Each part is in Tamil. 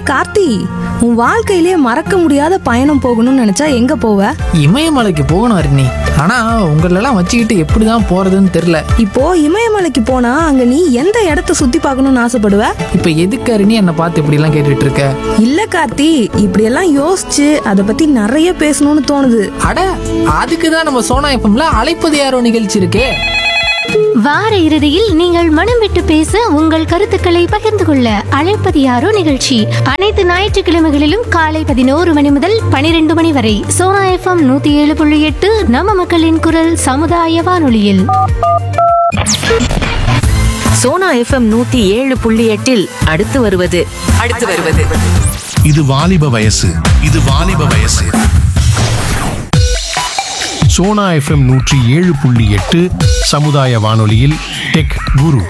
கார்த்தி உன் வாழ்க்கையிலே மறக்க முடியாத பயணம் போகணும்னு நினைச்சா எங்க போவ இமயமலைக்கு போகணும் அருணி ஆனா உங்களெல்லாம் வச்சுக்கிட்டு எப்படிதான் போறதுன்னு தெரியல இப்போ இமயமலைக்கு போனா அங்க நீ எந்த இடத்த சுத்தி பார்க்கணும்னு ஆசைப்படுவ இப்ப எதுக்கு அருணி என்னை பார்த்து இப்படி எல்லாம் கேட்டுட்டு இருக்க இல்ல கார்த்தி இப்படியெல்லாம் யோசிச்சு அதை பத்தி நிறைய பேசணும்னு தோணுது அட அதுக்கு தான் நம்ம சோனா எஃப்எம்ல அழைப்பது யாரோ நிகழ்ச்சி இருக்கே வார இறுதியில் நீங்கள் மனம் விட்டு பேச உங்கள் கருத்துக்களை பகிர்ந்து கொள்ள அழைப்பது யாரோ நிகழ்ச்சி அனைத்து ஞாயிற்றுக்கிழமைகளிலும் காலை பதினோரு மணி முதல் பனிரெண்டு மணி வரை சோனா எஃப்எம் நூத்தி ஏழு புள்ளி எட்டு நம்ம மக்களின் குரல் சமுதாய வானொலியில் சோனா எஃப்எம் நூத்தி ஏழு புள்ளி எட்டில் அடுத்து வருவது அடுத்து வருவது இது வாலிப வயசு இது வாலிப வயசு சோனா எஃப்எம் நூற்றி ஏழு புள்ளி எட்டு சமுதாய வானொலியில் டெக் குரு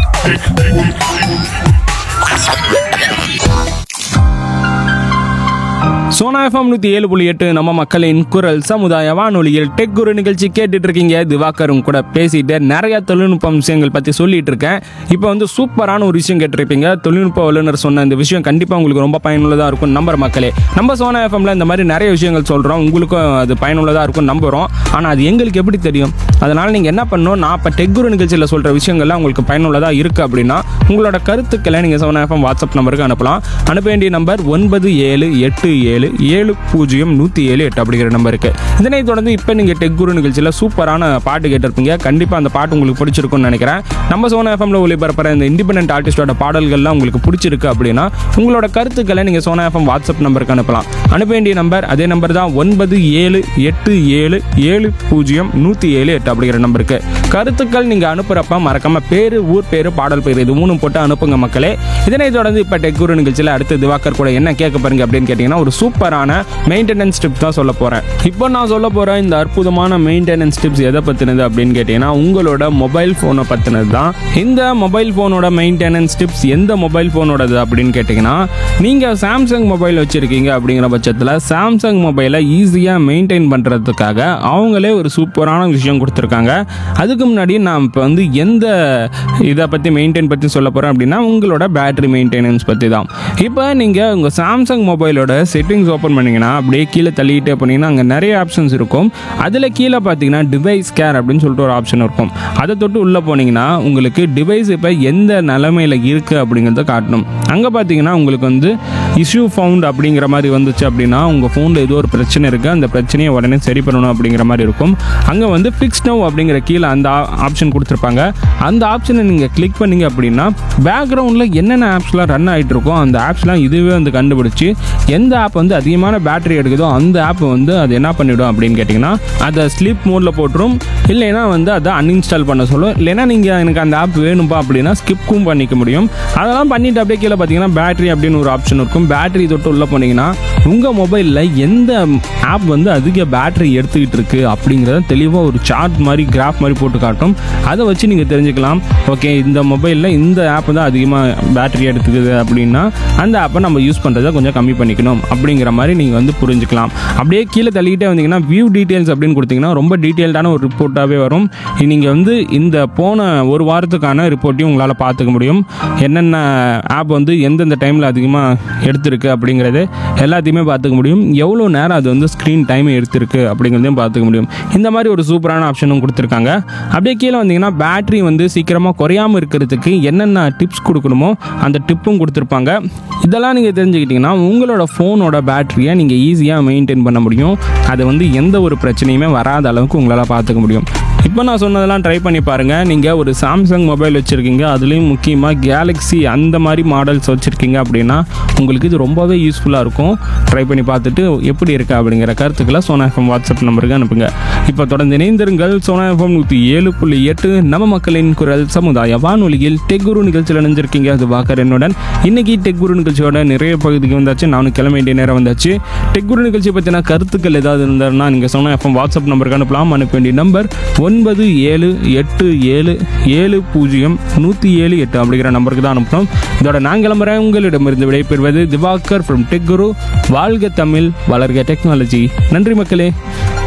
சோனா எஃப்எம் நூற்றி ஏழு புள்ளி எட்டு நம்ம மக்களின் குரல் சமுதாய வானொலியில் டெக் குரு நிகழ்ச்சி கேட்டுட்டு இருக்கீங்க திவாகரும் கூட பேசிட்டு நிறைய தொழில்நுட்ப விஷயங்கள் பற்றி சொல்லிட்டு இருக்கேன் இப்போ வந்து சூப்பரான ஒரு விஷயம் கேட்டிருப்பீங்க தொழில்நுட்ப வல்லுநர் சொன்ன இந்த விஷயம் கண்டிப்பாக உங்களுக்கு ரொம்ப பயனுள்ளதாக இருக்கும் நம்புற மக்களே நம்ம சோனா எஃப்எம்ல இந்த மாதிரி நிறைய விஷயங்கள் சொல்கிறோம் உங்களுக்கும் அது பயனுள்ளதாக இருக்கும் நம்புகிறோம் ஆனால் அது எங்களுக்கு எப்படி தெரியும் அதனால் நீங்கள் என்ன பண்ணணும் நான் இப்போ டெக் குரு நிகழ்ச்சியில் சொல்கிற விஷயங்கள்லாம் உங்களுக்கு பயனுள்ளதாக இருக்குது அப்படின்னா உங்களோட கருத்துக்களை நீங்கள் சோனா எஃப்எம் வாட்ஸ்அப் நம்பருக்கு அனுப்பலாம் அனுப்ப வேண்டிய நம்பர் ஒன்பது ஏழு எட்டு ஏழு ஏழு பூஜ்ஜியம் நூற்றி ஏழு எட்டு அப்படிங்கிற நம்பருக்கு இதனை தொடர்ந்து இப்போ நீங்கள் டெக் குரு நிகழ்ச்சியில் சூப்பரான பாட்டு கேட்டிருப்பீங்க கண்டிப்பாக அந்த பாட்டு உங்களுக்கு பிடிச்சிருக்கும்னு நினைக்கிறேன் நம்ம சோனா எஃப்எம்ல ஒளிபரப்புற இந்த இண்டிபெண்டன்ட் ஆர்டிஸ்டோட பாடல்கள்லாம் உங்களுக்கு பிடிச்சிருக்கு அப்படின்னா உங்களோட கருத்துக்களை நீங்கள் சோனா எஃப்எம் வாட்ஸ்அப் நம்பருக்கு அனுப்பலாம் அனுப்ப வேண்டிய நம்பர் அதே நம்பர் தான் ஒன்பது ஏழு எட்டு ஏழு ஏழு பூஜ்ஜியம் நூற்றி ஏழு எட்டு அப்படிங்கிற நம்பருக்கு கருத்துக்கள் நீங்கள் அனுப்புகிறப்ப மறக்காம பேர் ஊர் பேர் பாடல் பேர் இது மூணும் போட்டு அனுப்புங்க மக்களே இதனை தொடர்ந்து இப்போ டெக் குரு நிகழ்ச்சியில் அடுத்து திவாகர் கூட என்ன கேட்க பாருங்க அப்படின்னு கேட்டிங்கன்னா ஒரு சூப்பரான மெயின்டெனன்ஸ் டிப்ஸ் தான் சொல்ல போகிறேன் இப்போ நான் சொல்ல போகிற இந்த அற்புதமான மெயின்டெனன்ஸ் டிப்ஸ் எதை பற்றினது அப்படின்னு கேட்டிங்கன்னா உங்களோட மொபைல் ஃபோனை பற்றினது தான் இந்த மொபைல் ஃபோனோட மெயின்டெனன்ஸ் டிப்ஸ் எந்த மொபைல் ஃபோனோடது அப்படின்னு கேட்டிங்கன்னா நீங்கள் சாம்சங் மொபைல் வச்சுருக்கீங்க அப்படிங்கிற பட்சத்தில் சாம்சங் மொபைலை ஈஸியாக மெயின்டைன் பண்ணுறதுக்காக அவங்களே ஒரு சூப்பரான விஷயம் கொடுத்துருக்காங்க அதுக்கு முன்னாடி நான் இப்போ வந்து எந்த இதை பற்றி மெயின்டைன் பற்றி சொல்ல போகிறேன் அப்படின்னா உங்களோட பேட்டரி மெயின்டெனன்ஸ் பற்றி தான் இப்போ நீங்கள் உங்கள் சாம்சங் மொபைலோட செட்டிங்ஸ் ஓப்பன் பண்ணிங்கன்னா அப்படியே கீழே தள்ளிக்கிட்டே போனீங்கன்னா அங்கே நிறைய ஆப்ஷன்ஸ் இருக்கும் அதில் கீழே பார்த்தீங்கன்னா டிவைஸ் கேர் அப்படின்னு சொல்லிட்டு ஒரு ஆப்ஷன் இருக்கும் அதை தொட்டு உள்ளே போனீங்கன்னா உங்களுக்கு டிவைஸ் இப்போ எந்த நிலமையில் இருக்குது அப்படிங்கிறத காட்டணும் அங்கே பார்த்தீங்கன்னா உங்களுக்கு வந்து இஷ்யூ ஃபவுண்ட் அப்படிங்கிற மாதிரி வந்துச்சு அப்படின்னா உங்கள் ஃபோனில் ஏதோ ஒரு பிரச்சனை இருக்குது அந்த பிரச்சனையை உடனே சரி பண்ணணும் அப்படிங்கிற மாதிரி இருக்கும் அங்கே வந்து ஃபிக்ஸ் நவ் அப்படிங்கிற கீழே அந்த ஆப்ஷன் கொடுத்துருப்பாங்க அந்த ஆப்ஷனை நீங்கள் கிளிக் பண்ணீங்க அப்படின்னா பேக்ரவுண்டில் என்னென்ன ஆப்ஸ்லாம் ரன் ஆகிட்டு இருக்கோ அந்த ஆப்ஸ்லாம் இதுவே வந்து கண்டுபிடிச்சி எந்த ஆப் வந்து அதிகமான பேட்டரி எடுக்குதோ அந்த ஆப் வந்து அது என்ன பண்ணிவிடும் அப்படின்னு கேட்டிங்கன்னா அதை ஸ்லீப் மோடில் போட்டுரும் இல்லைன்னா வந்து அதை அன்இன்ஸ்டால் பண்ண சொல்லும் இல்லைன்னா நீங்கள் எனக்கு அந்த ஆப் வேணும்பா அப்படின்னா ஸ்கிப்பும் பண்ணிக்க முடியும் அதெல்லாம் பண்ணிட்டு அப்படியே கீழே பார்த்தீங்கன்னா பேட்டரி அப்படின்னு ஒரு ஆப்ஷன் இருக்கும் பேட்டரி தொட்டு உள்ளே போனீங்கன்னா உங்கள் மொபைலில் எந்த ஆப் வந்து அதிக பேட்டரி எடுத்துக்கிட்டு இருக்கு அப்படிங்கிறத தெளிவாக ஒரு சார்ட் மாதிரி கிராஃப் மாதிரி போட்டு காட்டும் அதை வச்சு நீங்கள் தெரிஞ்சுக்கலாம் ஓகே இந்த மொபைலில் இந்த ஆப் தான் அதிகமாக பேட்டரி எடுத்துக்குது அப்படின்னா அந்த ஆப்பை நம்ம யூஸ் பண்ணுறதை கொஞ்சம் கம்மி பண்ணிக்கணும் அப்படிங்கிற மாதிரி நீங்கள் வந்து புரிஞ்சுக்கலாம் அப்படியே கீழே தள்ளிக்கிட்டே வந்தீங்கன்னா வியூ டீட்டெயில்ஸ் அப்படின்னு கொடுத்தீங்கன்னா ரொம்ப டீட்டெயில்டான ஒரு ரிப்போர்ட்டாகவே வரும் நீங்கள் வந்து இந்த போன ஒரு வாரத்துக்கான ரிப்போர்ட்டையும் உங்களால் பார்த்துக்க முடியும் என்னென்ன ஆப் வந்து எந்தெந்த டைமில் அதிகமாக எடுத்திருக்கு அப்படிங்கிறது எல்லாத்தையுமே பார்த்துக்க முடியும் எவ்வளோ நேரம் அது வந்து ஸ்க்ரீன் டைம் எடுத்திருக்கு அப்படிங்கிறதையும் பார்த்துக்க முடியும் இந்த மாதிரி ஒரு சூப்பரான ஆப்ஷனும் கொடுத்துருக்காங்க அப்படியே கீழே வந்தீங்கன்னா பேட்டரி வந்து சீக்கிரமாக குறையாமல் இருக்கிறதுக்கு என்னென்ன டிப்ஸ் கொடுக்கணுமோ அந்த டிப்பும் கொடுத்துருப்பாங்க இதெல்லாம் நீங்கள் தெரிஞ்சுக்கிட்டிங்கன்னா உங்களோட ஃபோனோட பேட்டரியை நீங்கள் ஈஸியாக மெயின்டைன் பண்ண முடியும் அது வந்து எந்த ஒரு பிரச்சனையுமே வராத அளவுக்கு உங்களால் பார்த்துக்க முடியும் இப்போ நான் சொன்னதெல்லாம் ட்ரை பண்ணி பாருங்கள் நீங்கள் ஒரு சாம்சங் மொபைல் வச்சுருக்கீங்க அதுலேயும் முக்கியமாக கேலக்ஸி அந்த மாதிரி மாடல்ஸ் வச்சுருக்கீங்க அப்படின்னா உங்களுக்கு இது ரொம்பவே யூஸ்ஃபுல்லாக இருக்கும் ட்ரை பண்ணி பார்த்துட்டு எப்படி இருக்கு அப்படிங்கிற கருத்துக்களை சோனா எஃப்எம் வாட்ஸ்அப் நம்பருக்கு அனுப்புங்க இப்போ தொடர்ந்து இணைந்திருங்கள் சோனா எஃப்எம் நூற்றி ஏழு புள்ளி எட்டு நம்ம மக்களின் குரல் சமுதாய வானொலியில் டெக் குரு நிகழ்ச்சியில் இணைஞ்சிருக்கீங்க அது வாக்கர் என்னுடன் இன்னைக்கு டெக் குரு நிகழ்ச்சியோட நிறைய பகுதிக்கு வந்தாச்சு நானும் கிளம்ப வேண்டிய நேரம் வந்தாச்சு டெக் குரு நிகழ்ச்சி பற்றின கருத்துக்கள் ஏதாவது இருந்தாருன்னா நீங்கள் சோனா எஃப்எம் வாட்ஸ்அப் நம்பருக்கு அனுப்பலாம் அனுப்ப வேண்டிய நம்பர் ஒன்பது ஏழு எட்டு ஏழு ஏழு பூஜ்ஜியம் நூற்றி ஏழு எட்டு அப்படிங்கிற நம்பருக்கு தான் அனுப்பணும் இதோட நான் கிளம்புறேன் உங்களிடமிருந்து விடைபெறுவது திவாகர் ஃப்ரம் டெக் குரு வாழ்க தமிழ் வளர்க டெக்னாலஜி நன்றி மக்களே